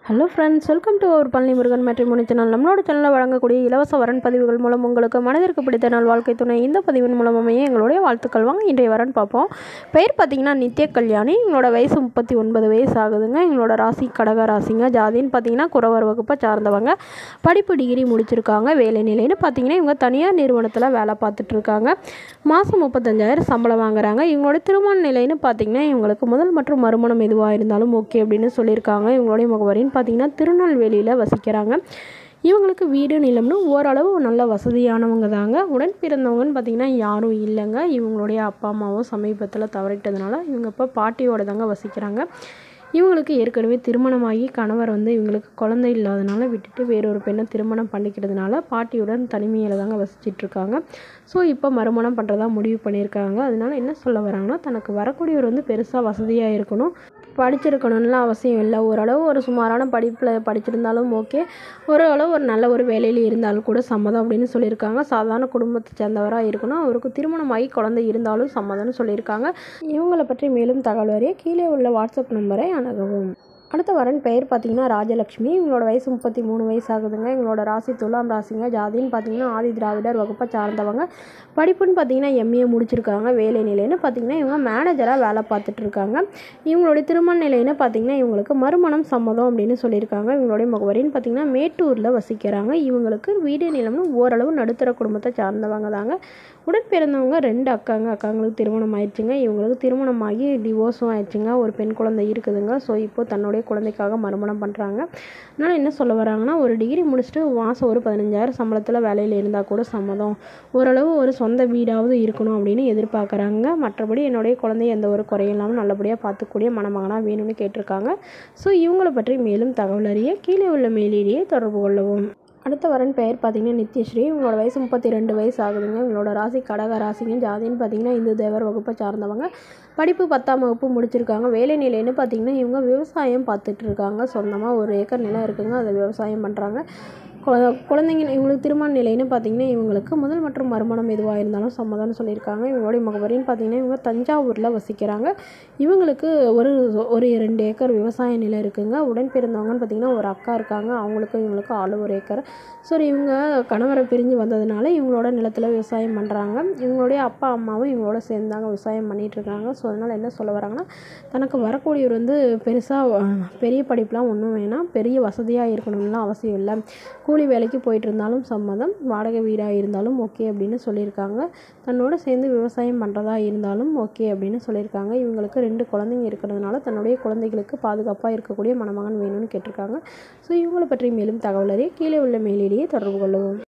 hello friends welcome to our Palani Murugan matrimony channel நம்மளோட சேனலில் வழங்கக்கூடிய இலவச வரன் பதிவுகள் மூலம் உங்களுக்கு மனதிற்கு பிடித்த நாள் வாழ்க்கை துணை இந்த பதிவின் மூலமே எங்களுடைய வாழ்த்துக்கள் வாங்க இன்றைய வரன் பார்ப்போம் பெயர் பார்த்தீங்கன்னா நித்ய கல்யாணி எங்களோட வயசு முப்பத்தி ஒன்பது வயசு ஆகுதுங்க எங்களோட ராசி கடக ராசிங்க ஜாதின்னு பார்த்தீங்கன்னா குறவர் வகுப்பை சார்ந்தவங்க படிப்பு டிகிரி முடிச்சிருக்காங்க வேலை நிலைன்னு பார்த்தீங்கன்னா இவங்க தனியார் நிறுவனத்தில் வேலை பார்த்துட்டு இருக்காங்க மாதம் முப்பத்தஞ்சாயிரம் சம்பளம் வாங்குறாங்க இவங்களோட திருமண நிலைன்னு பார்த்தீங்கன்னா இவங்களுக்கு முதல் மற்றும் மறுமணம் எதுவாக இருந்தாலும் ஓகே அப்படின்னு சொல்லியிருக்காங்க இவங்களுடைய முகவரின்னு பார்த்தீங்கன்னா திருநெல்வேலியில் வசிக்கிறாங்க இவங்களுக்கு வீடு நிலம்னு ஓரளவு நல்ல வசதியானவங்க தாங்க உடன் பிறந்தவங்கன்னு பார்த்தீங்கன்னா யாரும் இல்லைங்க இவங்களுடைய அப்பா அம்மாவும் சமீபத்தில் தவறிட்டதுனால இவங்க இப்போ பாட்டியோட தாங்க வசிக்கிறாங்க இவங்களுக்கு ஏற்கனவே திருமணமாகி கணவர் வந்து இவங்களுக்கு குழந்தை இல்லாதனால விட்டுட்டு வேறொரு பெண்ணை திருமணம் பண்ணிக்கிறதுனால பாட்டியுடன் தனிமையில் தாங்க வசிச்சிட்டு இருக்காங்க ஸோ இப்போ மறுமணம் பண்ணுறதா முடிவு பண்ணியிருக்காங்க அதனால என்ன சொல்ல வராங்கன்னா தனக்கு வரக்கூடியவர் வந்து பெருசாக வசதியாக இருக்கணும் படிச்சிருக்கணும்லாம் அவசியம் இல்லை ஓரளவு ஒரு சுமாரான படிப்பில் படிச்சிருந்தாலும் ஓகே ஓரளவு ஒரு நல்ல ஒரு வேலையில் இருந்தாலும் கூட சம்மதம் அப்படின்னு சொல்லியிருக்காங்க சாதாரண குடும்பத்தை சேர்ந்தவராக இருக்கணும் அவருக்கு திருமணமாகி குழந்தை இருந்தாலும் சம்மதம்னு சொல்லியிருக்காங்க இவங்களை பற்றி மேலும் தகவல் அறிய கீழே உள்ள வாட்ஸ்அப் நம்பரை அணுகவும் அடுத்த வரன் பெயர் பார்த்தீங்கன்னா ராஜலக்ஷ்மி இவங்களோட வயசு முப்பத்தி மூணு வயசு ஆகுதுங்க இவங்களோட ராசி துலாம் ராசிங்க ஜாதின்னு பார்த்தீங்கன்னா ஆதி திராவிடர் வகுப்பை சார்ந்தவங்க படிப்புன்னு பார்த்தீங்கன்னா எம்ஏ முடிச்சிருக்காங்க வேலை நிலைன்னு பார்த்தீங்கன்னா இவங்க மேனேஜராக வேலை பார்த்துட்டு இருக்காங்க இவங்களுடைய திருமண நிலைன்னு பார்த்தீங்கன்னா இவங்களுக்கு மறுமணம் சம்மதம் அப்படின்னு சொல்லியிருக்காங்க இவங்களுடைய முகவரின்னு பார்த்தீங்கன்னா மேட்டூரில் வசிக்கிறாங்க இவங்களுக்கு வீடு நிலம்னு ஓரளவு நடுத்தர குடும்பத்தை சார்ந்தவங்க தாங்க உடன் பிறந்தவங்க ரெண்டு அக்காங்க அக்காங்களுக்கு திருமணம் ஆயிடுச்சுங்க இவங்களுக்கு திருமணமாகி டிவோர்ஸும் ஆயிடுச்சுங்க ஒரு பெண் குழந்தை இருக்குதுங்க ஸோ இப்போ தன்னுடைய குழந்தைக்காக மறுமணம் பண்ணுறாங்க அதனால் என்ன சொல்ல வராங்கன்னா ஒரு டிகிரி முடிச்சுட்டு மாதம் ஒரு பதினஞ்சாயிரம் சம்பளத்தில் வேலையில் இருந்தால் கூட சம்மதம் ஓரளவு ஒரு சொந்த வீடாவது இருக்கணும் அப்படின்னு எதிர்பார்க்குறாங்க மற்றபடி என்னுடைய குழந்தைய எந்த ஒரு குறையும் இல்லாமல் நல்லபடியாக பார்த்துக்கூடிய மணமகனாக வேணும்னு கேட்டிருக்காங்க ஸோ இவங்களை பற்றி மேலும் தகவல் அறிய கீழே உள்ள மேலிலேயே தொடர்பு கொள்ளவும் அடுத்த வரன் பெயர் பார்த்தீங்கன்னா நித்யஸ்ரீ இவங்களோட வயசு முப்பத்தி ரெண்டு வயசு ஆகுதுங்க இவங்களோட ராசி கடக ராசிங்க ஜாதின்னு பார்த்தீங்கன்னா இந்து தேவர் வகுப்பை சார்ந்தவங்க படிப்பு பத்தாம் வகுப்பு முடிச்சிருக்காங்க வேலை நிலைன்னு பார்த்தீங்கன்னா இவங்க விவசாயம் பார்த்துட்டு இருக்காங்க சொந்தமாக ஒரு ஏக்கர் நிலம் இருக்குங்க அதை விவசாயம் பண்ணுறாங்க குழந்தைங்க இவங்களுக்கு திருமண நிலைன்னு பார்த்தீங்கன்னா இவங்களுக்கு முதல் மற்றும் மறுமணம் எதுவாக இருந்தாலும் சம்மதம்னு சொல்லியிருக்காங்க இவங்களுடைய முகவரின்னு பார்த்தீங்கன்னா இவங்க தஞ்சாவூரில் வசிக்கிறாங்க இவங்களுக்கு ஒரு ஒரு ரெண்டு ஏக்கர் விவசாய நிலம் இருக்குங்க உடன் பிறந்தவங்கன்னு பார்த்தீங்கன்னா ஒரு அக்கா இருக்காங்க அவங்களுக்கும் இவங்களுக்கும் ஆளு ஒரு ஏக்கர் ஸோ இவங்க கணவரை பிரிஞ்சு வந்ததுனால இவங்களோட நிலத்தில் விவசாயம் பண்ணுறாங்க இவங்களுடைய அப்பா அம்மாவும் இவங்களோட சேர்ந்தாங்க விவசாயம் பண்ணிகிட்டு இருக்காங்க ஸோ அதனால் என்ன சொல்ல வராங்கன்னா தனக்கு வரக்கூடியவர் வந்து பெருசாக பெரிய படிப்புலாம் ஒன்றும் வேணாம் பெரிய வசதியாக இருக்கணும்லாம் அவசியம் இல்லை கூலி வேலைக்கு போயிட்டு இருந்தாலும் சம்மதம் வாடகை வீடாக இருந்தாலும் ஓகே அப்படின்னு சொல்லியிருக்காங்க தன்னோட சேர்ந்து விவசாயம் பண்ணுறதா இருந்தாலும் ஓகே அப்படின்னு சொல்லியிருக்காங்க இவங்களுக்கு ரெண்டு குழந்தைங்க இருக்கிறதுனால தன்னுடைய குழந்தைகளுக்கு பாதுகாப்பாக இருக்கக்கூடிய மணமகன் வேணும்னு கேட்டிருக்காங்க ஸோ இவங்களை பற்றி மேலும் தகவல் அறிய கீழே உள்ள மேலிலேயே தொடர்பு கொள்ளவும்